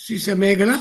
Sister Meghala?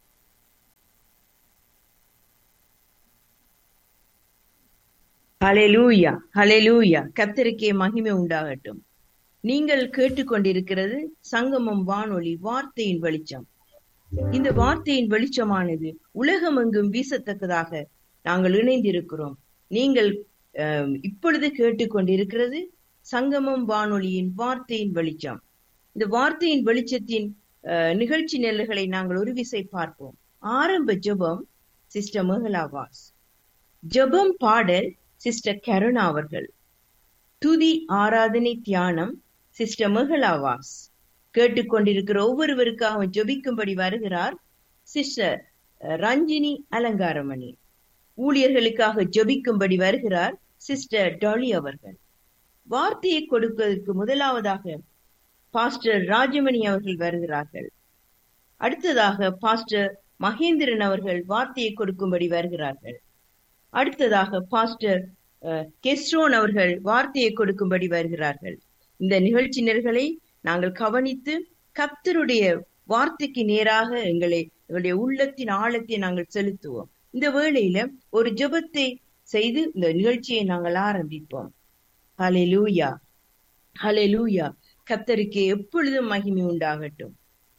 ஹalleluya ஹalleluya கர்த்தருக்கே மகிமை உண்டாகட்டும் நீங்கள் கேட்டுக்கொண்டிருக்கிறது சங்கமம் வானொலி வார்த்தையின் வெளிச்சம் இந்த வார்த்தையின் வெளிச்சமானது உலகமெங்கும் வீசத்தக்கதாக நாங்கள் இணைந்திருக்கிறோம் நீங்கள் அஹ், இப்பொழுது கேட்டுக்கொண்டிருக்கிறது சங்கமம் வானொலியின் வார்த்தையின் வெளிச்சம் இந்த வார்த்தையின் வெளிச்சத்தின் அஹ், நிகழ்ச்சி நெல்லுகளை நாங்கள் ஒரு விசை பார்ப்போம் ஆரம்ப ஜெபம் சிஸ்டர் மஹலாவாஸ் ஜெபம் பாடல் சிஸ்டர் கருணா அவர்கள் துதி ஆராதனை தியானம் சிஸ்டர் மஹலாவாஸ் கேட்டுக்கொண்டிருக்கிற ஒவ்வொருவருக்காகவும் ஜெபிக்கும்படி வருகிறார் சிஸ்டர் அஹ், ரஞ்சினி அலங்காரமணி ஊழியர்களுக்காக ஜெபிக்கும்படி வருகிறார் சிஸ்டர் டாலி அவர்கள் வார்த்தையை கொடுப்பதற்கு முதலாவதாக பாஸ்டர் ராஜமணி அவர்கள் வருகிறார்கள் அடுத்ததாக பாஸ்டர் மகேந்திரன் அவர்கள் வார்த்தையை கொடுக்கும்படி வருகிறார்கள் அடுத்ததாக பாஸ்டர் அஹ், கெஸ்ரோன் அவர்கள் வார்த்தையை கொடுக்கும்படி வருகிறார்கள் இந்த நிகழ்ச்சியினர்களை நாங்கள் கவனித்து கர்த்தருடைய வார்த்தைக்கு நேராக எங்களை எங்களுடைய உள்ளத்தின் ஆழத்தை நாங்கள் செலுத்துவோம் இந்த வேளையில ஒரு ஜெபத்தை செய்து இந்த நிகழ்ச்சியை நாங்கள் ஆரம்பிப்போம் ஹalleluya ஹalleluya கர்த்தருக்கு எப்பொழுதும் மகிமை உண்டாகட்டும்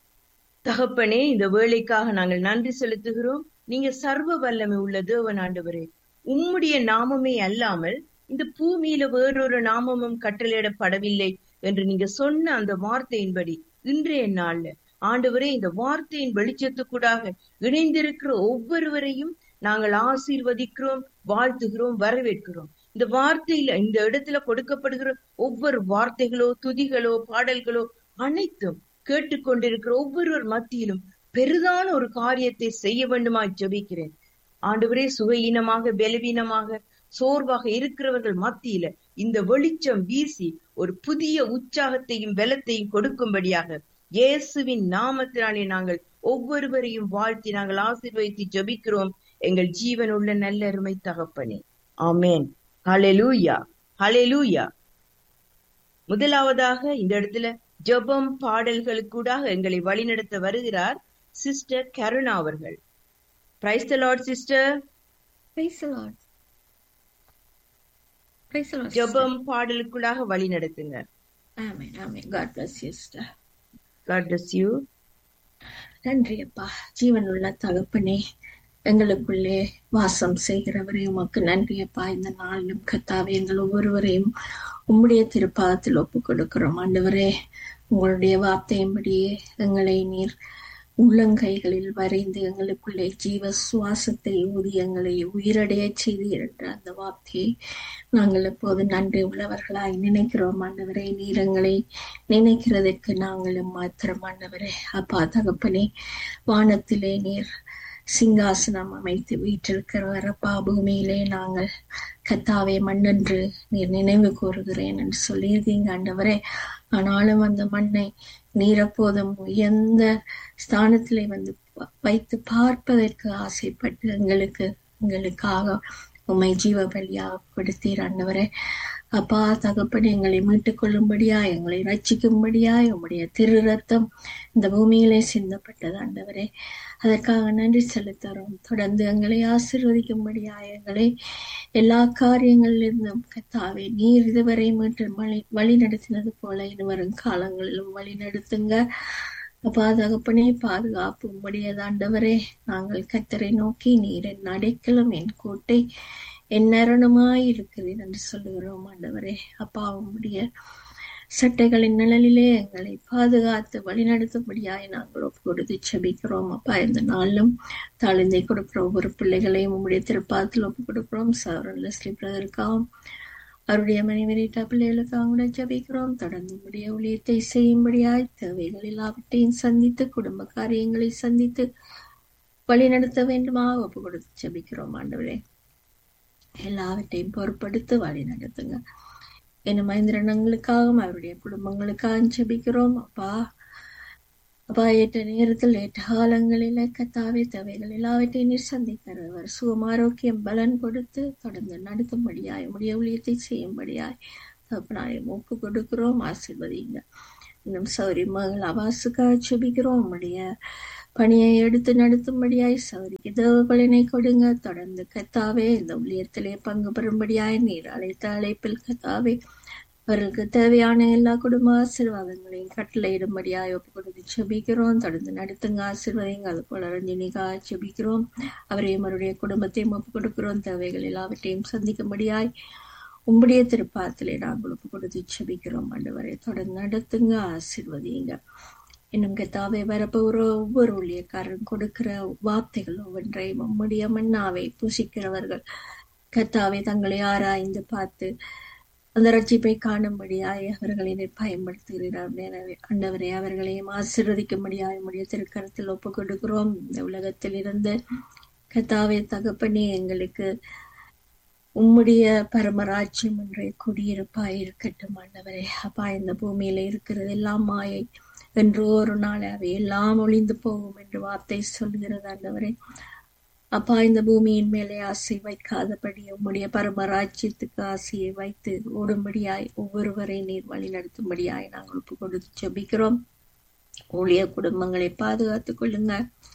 தகப்பனே இந்த வேலைக்காக நாங்கள் நன்றி செலுத்துகிறோம் நீங்க சர்வ வல்லமை உள்ள தேவன் ஆண்டவரே உம்முடைய நாமமே அல்லாமல் இந்த பூமியில வேறொரு நாமமும் கட்டளையிடப்படவில்லை என்று நீங்க சொன்ன அந்த வார்த்தையின்படி இன்றைய நாள்ல ஆண்டவரே இந்த வார்த்தையின் வெளிச்சத்துக்கூடாக இணைந்திருக்கிற ஒவ்வொருவரையும் நாங்கள் ஆசீர்வதிக்கிறோம் வாழ்த்துகிறோம் வரவேற்கிறோம் இந்த வார்த்தையில இந்த இடத்துல கொடுக்கப்படுகிற ஒவ்வொரு வார்த்தைகளோ துதிகளோ பாடல்களோ அனைத்தும் கேட்டுக்கொண்டிருக்கிற ஒவ்வொருவர் மத்தியிலும் பெரிதான ஒரு காரியத்தை செய்ய வேண்டுமாய் ஜெபிக்கிறேன் ஆண்டவரே சுகையீனமாக பலவீனமாக சோர்வாக இருக்கிறவர்கள் மத்தியில இந்த வெளிச்சம் வீசி ஒரு புதிய உற்சாகத்தையும் பலத்தையும் கொடுக்கும்படியாக இயேசுவின் நாமத்தினாலே நாங்கள் ஒவ்வொருவரையும் வாழ்த்தி நாங்கள் ஆசீர்வதித்து ஜெபிக்கிறோம் எங்கள் ஜீவன் உள்ள நல்ல அருமை தகப்பனே ஆமென் ஹalleluya ஹalleluya முதலாவதாக இந்த இடத்துல ஜெபம் பாடல்களுக்கூடாக எங்களை வழிநடத்த வருகிறார் சிஸ்டர் கருணா அவர்கள் praise the Lord sister Praise the Lord. Praise the Lord. sister. ஜெபம் பாடலுக்குள்ளாக வழி நடத்துங்க Amen. Amen. God bless you, sister. God bless you நன்றி அப்பா ஜீவனுள்ள தகப்பனே எங்களுக்குள்ளே வாசம் செய்கிறவரே உமக்கு நன்றி அப்பா இந்த நாளிலும் கத்தாவே எங்கள் ஒவ்வொருவரையும் உம்முடைய திருப்பாதத்தில் ஒப்பு கொடுக்கிறோம் ஆண்டவரே உங்களுடைய வார்த்தையின்படியே எங்களை நீர் உள்ளங்கைகளில் வரைந்து எங்களுக்குள்ளே ஜீவ சுவாசத்தை ஊதி எங்களை உயிரடையச் செய்தீர் என்ற அந்த வார்த்தையை நாங்கள் எப்போது நன்றி உள்ளவர்களாய் நினைக்கிறோம் ஆண்டவரே நீர் எங்களை நினைக்கிறதற்கு நாங்களும் மாத்திரம் ஆண்டவரே அப்பா தகப்பனே வானத்திலே நீர் சிங்காசனம் அமைத்து வீற்றிருக்கிறவர் அப்பா பூமியிலே நாங்கள் கத்தாவே மண்ணென்று நீர் நினைவு கூறுகிறேன் என்று சொல்லியிருக்கீங்க ஆண்டவரே ஆனாலும் அந்த மண்ணை நீர் அப்போதும் உயர்ந்த ஸ்தானத்திலே வந்து ப- வைத்து பார்ப்பதற்கு ஆசைப்பட்டு எங்களுக்கு எங்களுக்காக உம்மை ஜீவ பலியாக கொடுத்தீர் ஆண்டவரே அப்பா தகப்பன் எங்களை மீட்டுக் கொள்ளும்படியா எங்களை ரட்சிக்கும்படியாய் உம்முடைய திரு ரத்தம் இந்த பூமியிலே சிந்தப்பட்டது ஆண்டவரே அதற்காக நன்றி செலுத்துகிறோம் தொடர்ந்து எங்களை ஆசீர்வதிக்கும்படியாய் எங்களை எல்லா காரியங்களிலிருந்தும் கத்தாவே நீர் இதுவரை மீட்டு வழி வழி நடத்தினது போல இனிவரும் காலங்களிலும் வழி நடத்துங்க அப்பா தகப்பனே பாதுகாப்பு உம்முடையதாண்டவரே நாங்கள் கத்தரை நோக்கி நீர் என் அடைக்கலம் என் கோட்டை என் நரணமாய் இருக்கிறேன் என்று சொல்லுகிறோம் ஆண்டவரே அப்பா உம்முடைய சட்டைகளின் நிழலிலே எங்களை பாதுகாத்து வழிநடத்தும்படியாய் நாங்கள் ஒப்பு கொடுத்து செபிக்கிறோம் அப்பா இந்த நாளிலும் தாழ்ந்தை கொடுக்கிற ஒவ்வொரு பிள்ளைகளையும் உம்முடைய திருப்பாதத்தில் ஒப்பு கொடுக்கிறோம் சவரன் லெஸ்லி பிரதருக்காகவும் அவருடைய மனைவிரிட்ட பிள்ளைகளுக்காக கூட ஜபிக்கிறோம் தொடர்ந்து உடைய ஊழியத்தை செய்யும்படியாய் தேவைகள் எல்லாவற்றையும் சந்தித்து குடும்ப காரியங்களை சந்தித்து வழிநடத்த வேண்டுமா ஒப்பு கொடுத்து ஜபிக்கிறோம் ஆண்டவரே எல்லாவற்றையும் பொறுப்படுத்து வழி நடத்துங்க என்ன மகேந்திரனங்களுக்காகவும் அவருடைய குடும்பங்களுக்காகவும் ஜெபிக்கிறோம் அப்பா அப்பா ஏற்ற நேரத்தில் ஏற்ற காலங்களில் கத்தாவே தேவைகள் எல்லாவற்றையும் நீர் சந்திக்கிறவர் சுகம் ஆரோக்கியம் பலன் கொடுத்து தொடர்ந்து நடத்தும்படியாய் உடைய ஊழியத்தை செய்யும்படியாய் தகப்பனாரை ஒப்பு கொடுக்கிறோம் ஆசீர்வதிங்க இன்னும் சௌரி மகள் அவாசுக்காக செபிக்கிறோம் உம்முடைய பணியை எடுத்து நடத்தும்படியாய் சௌரிக்கு தேவபலனை கொடுங்க தொடர்ந்து கத்தாவே இந்த ஊழியத்திலே பங்கு பெறும்படியாய் நீர் அழைத்த அழைப்பில் கத்தாவே அவர்களுக்கு தேவையான எல்லா குடும்ப ஆசீர்வாதங்களையும் கட்டளையிடும்படியாய் ஒப்பு கொடுத்து செபிக்கிறோம் தொடர்ந்து நடத்துங்க ஆசீர்வாதங்க அது போல ரஞ்சினிகா செபிக்கிறோம் அவரையும் அவருடைய குடும்பத்தையும் ஒப்பு கொடுக்கிறோம் தேவைகள் எல்லாவற்றையும் சந்திக்கும்படியாய் உம்முடைய திருப்பாத்திலே நாங்கள் ஒப்பு கொடுத்து செபிக்கிறோம் ஆண்டவரை தொடர்ந்து நடத்துங்க ஆசீர்வதிங்க இன்னும் கத்தாவை வரப்போகிற ஒவ்வொரு ஊழியக்காரரும் கொடுக்கிற வார்த்தைகள் ஒவ்வொன்றையும் உம்முடைய மன்னாவை புசிக்கிறவர்கள் கத்தாவை தங்களை ஆராய்ந்து பார்த்து அந்த ரட்சிப்பை காணும்படியாய் அவர்களை நீர் பயன்படுத்துகிறார் எனவே அண்டவரை அவர்களையும் ஆசீர்வதிக்கும்படியாய் உடைய திருக்கரத்தில் ஒப்பு கொடுக்கிறோம் இந்த உலகத்தில் இருந்து கத்தாவை தகப்பனே எங்களுக்கு உம்முடைய பரமராட்சியம் என்ற குடியிருப்பாய் இருக்கட்டும் ஆண்டவரே அப்பா இந்த பூமியில இருக்கிறது எல்லாம் மாயை என்று ஒரு நாள் அவை எல்லாம் ஒளிந்து போகும் என்று வார்த்தை சொல்கிறது ஆண்டவரே அப்பா இந்த பூமியின் மேலே ஆசை வைக்காதபடி உம்முடைய பரமராஜ்யத்துக்கு ஆசையை வைத்து ஓடும்படியாய் ஒவ்வொருவரை நீர் வழி நடத்தும்படியாய் நாங்கள் ஒப்பு கொடுத்து ஜபிக்கிறோம் ஊழிய குடும்பங்களை பாதுகாத்துக் கொள்ளுங்க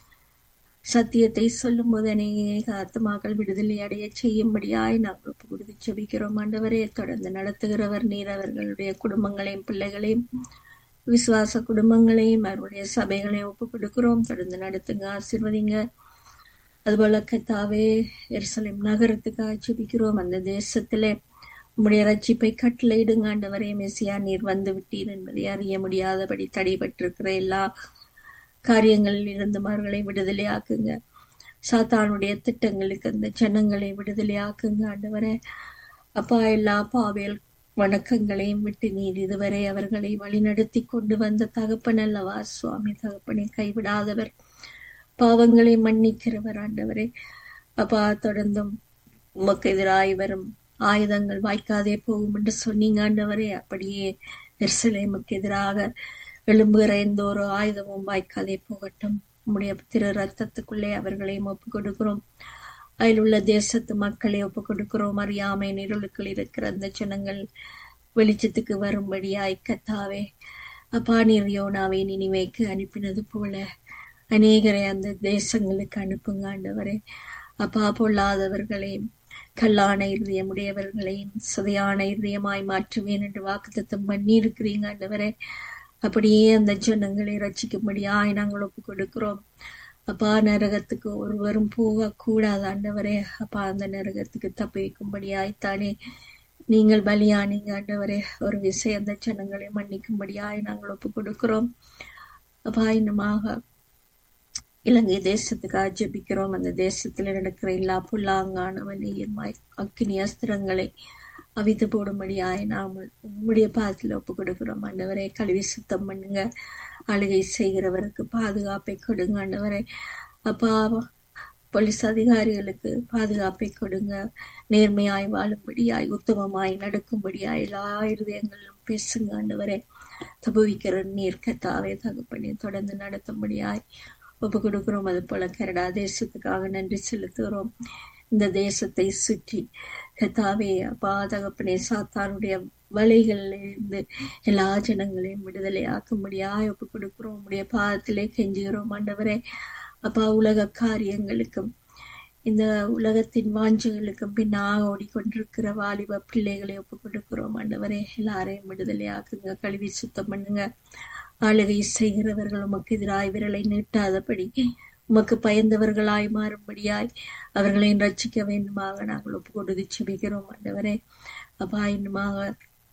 சத்தியத்தை சொல்லும் போது அநேக ஆத்மாக்கள் விடுதலை அடைய செய்யும்படியாய் நாங்கள் ஒப்பு கொடுத்து ஜபிக்கிறோம் ஆண்டவரே தொடர்ந்து நடத்துகிறவர் நீர் அவர்களுடைய குடும்பங்களையும் பிள்ளைகளையும் விசுவாச குடும்பங்களையும் அவருடைய சபைகளையும் ஒப்பு கொடுக்கிறோம் தொடர்ந்து நடத்துங்க ஆசிர்வதிங்க அதுபோல கத்தாவே எருசலேம் நகரத்துக்காக ஜெபிக்கிறோம் அந்த தேசத்திலே உம்முடைய ரட்சிப்பை கட்டளையிடுங்க ஆண்டவரே மெசியா நீர் வந்து விட்டீர் என்பதை அறிய முடியாதபடி தடைபட்டிருக்கிற எல்லா காரியங்களில் இருந்து அவர்களை விடுதலையாக்குங்க சாத்தானுடைய திட்டங்களுக்கு அந்த ஜனங்களை விடுதலையாக்குங்க ஆண்டவரே அப்பா எல்லா பாவேல் வணக்கங்களையும் விட்டு நீர் இதுவரை அவர்களை வழிநடத்தி கொண்டு வந்த தகப்பன் அல்லவா சுவாமி தகப்பனை கைவிடாதவர் பாவங்களை மன்னிக்கிறவர் ஆண்டவரே அப்பா தொடர்ந்தும் உமக்கு எதிராய் வரும் ஆயுதங்கள் வாய்க்காதே போகும் என்று சொன்னீங்க ஆண்டவரே அப்படியே எருசலேமுக்கு எதிராக எழும்புகிற எந்த ஒரு ஆயுதமும் வாய்க்காதே போகட்டும் உம்முடைய திரு ரத்தத்துக்குள்ளே அவர்களையும் ஒப்பு கொடுக்கிறோம் அதில் உள்ள தேசத்து மக்களை ஒப்பு கொடுக்கிறோம் அறியாமை நிரலுக்குள் இருக்கிற அந்த ஜனங்கள் வெளிச்சத்துக்கு வரும்படியாய் கத்தாவே அப்பா நீர் யோனாவை நினைவைக்கு அனுப்பினது போல அநேகரை அந்த தேசங்களுக்கு அனுப்புங்க ஆண்டவரே அப்பா பொல்லாதவர்களையும் கல்லான இருதயமுடையவர்களையும் சதையான இருதயமாய் மாற்றுவேன் என்று வாக்குத்தத்தம் பண்ணி இருக்கிறீங்க ஆண்டவரே அப்படியே அந்த ஜனங்களை ரசிக்கும்படியாய் நாங்கள் ஒப்பு கொடுக்கிறோம் அப்பா நரகத்துக்கு ஒருவரும் போக கூடாது ஆண்டவரே அப்பா அந்த நரகத்துக்கு தப்பி வைக்கும்படியாய்த்தானே நீங்கள் பலியானீங்க ஆண்டவரே ஒரு விஷயம் அந்த ஜனங்களை மன்னிக்கும்படியாய் நாங்கள் ஒப்பு கொடுக்கிறோம் அப்பா இன்னமாக இலங்கை தேசத்துக்காக ஜெபிக்கிறோம் அந்த தேசத்துல நடக்கிற எல்லா புல்லாங்கான வலியுமாய் அக்கினி அஸ்திரங்களை அவித்து போடும்படியாய் நாம் உம்முடைய பாதத்தில் ஒப்பு கொடுக்கிறோம் ஆண்டவரை கழுவி சுத்தம் பண்ணுங்க அழுகை செய்கிறவருக்கு பாதுகாப்பை கொடுங்க ஆண்டவரை அப்பா போலீஸ் அதிகாரிகளுக்கு பாதுகாப்பை கொடுங்க நேர்மையாய் வாழும்படியாய் உத்தமமாய் நடக்கும்படியாய் எல்லா இருதயங்களிலும் பேசுங்க ஆண்டவரை தபுவிக்கிற நீர் கத்தாவே தகுப்பணி தொடர்ந்து நடத்தும்படியாய் ஒப்பு கொடுக்கிறோம் அது போல கனடா தேசத்துக்காக நன்றி செலுத்துகிறோம் இந்த தேசத்தை சுற்றி கத்தாவே அப்பா தகப்பனே சாத்தானுடைய வலைகளில் இருந்து எல்லா ஜனங்களையும் விடுதலை ஆக்கும்படியாய் ஒப்பு கொடுக்கிறோம் உடைய பாதத்திலே கெஞ்சுகிறோம் ஆண்டவரே அப்பா உலக காரியங்களுக்கும் இந்த உலகத்தின் வாஞ்சங்களுக்கும் பின்னாக ஓடிக்கொண்டிருக்கிற வாலிப பிள்ளைகளை ஒப்பு கொடுக்கிறோம் ஆண்டவரே எல்லாரையும் விடுதலை ஆக்குங்க கழுவி சுத்தம் பண்ணுங்க ஆளுகை செய்கிறவர்கள் உமக்கு எதிராய் விரலை நீட்டாதபடி உமக்கு பயந்தவர்களாய் மாறும்படியாய் அவர்களை ரட்சிக்க வேண்டுமாக நாங்கள் ஒப்பு கொடுத்து செபிக்கிறோம் ஆண்டவரே அப்பா இன்னுமாக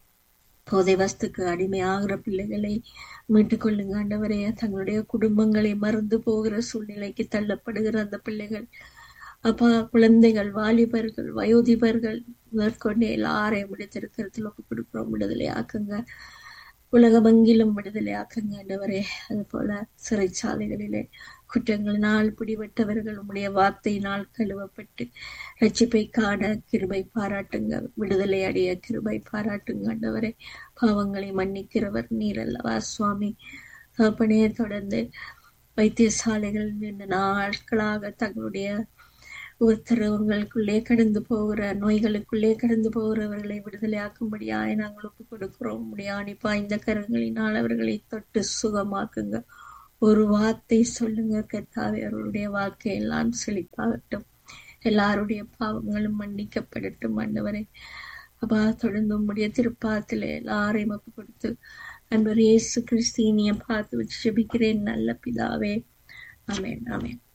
போதை வஸ்துக்கு அடிமையாகிற பிள்ளைகளை மீட்டுக் கொள்ளுங்க ஆண்டவரே தங்களுடைய குடும்பங்களை மறந்து போகிற சூழ்நிலைக்கு தள்ளப்படுகிற அந்த பிள்ளைகள் அப்பா குழந்தைகள் வாலிபர்கள் வயோதிபர்கள் மேற்கொண்டு எல்லாரையும் விடுத்திருக்கிறதுல ஒப்பு கொடுக்குறோம் விடுதலை ஆக்குங்க உலகமெங்கிலும் விடுதலை ஆக்குங்க ஆண்டவரே அது போல சிறைச்சாலைகளிலே குற்றங்களினால் பிடிபட்டவர்கள் உம்முடைய வார்த்தையினால் கழுவப்பட்டு ரட்சிப்பை காண கிருபை பாராட்டுங்க விடுதலை அடைய கிருபை பாராட்டுங்க ஆண்டவரே பாவங்களை மன்னிக்கிறவர் நீர் அல்லவா சுவாமி தகப்பனே தொடர்ந்து வைத்தியசாலைகள் நீண்ட நாட்களாக தங்களுடைய ஒருத்தர் உங்களுக்குள்ளே கடந்து போகிற நோய்களுக்குள்ளே கடந்து போகிறவர்களை விடுதலையாக்கும்படியாய் நாங்கள் ஒப்பு கொடுக்கிறோம் முடியாணி பாய்ந்த கரங்களினால் அவர்களை தொட்டு சுகமாக்குங்க ஒரு வார்த்தை சொல்லுங்க கர்த்தாவே அவர்களுடைய வாழ்க்கை எல்லாம் செழிப்பாகட்டும் எல்லாருடைய பாவங்களும் மன்னிக்கப்படட்டும் ஆண்டவரே அப்பா தொடர்ந்து உம்முடைய திருப்பாத்துல எல்லாரையும் ஒப்பு கொடுத்து அன்பர் இயேசு கிறிஸ்தீனிய பார்த்து வச்சு ஜெபிக்கிறேன் நல்ல பிதாவே ஆமென் ஆமென்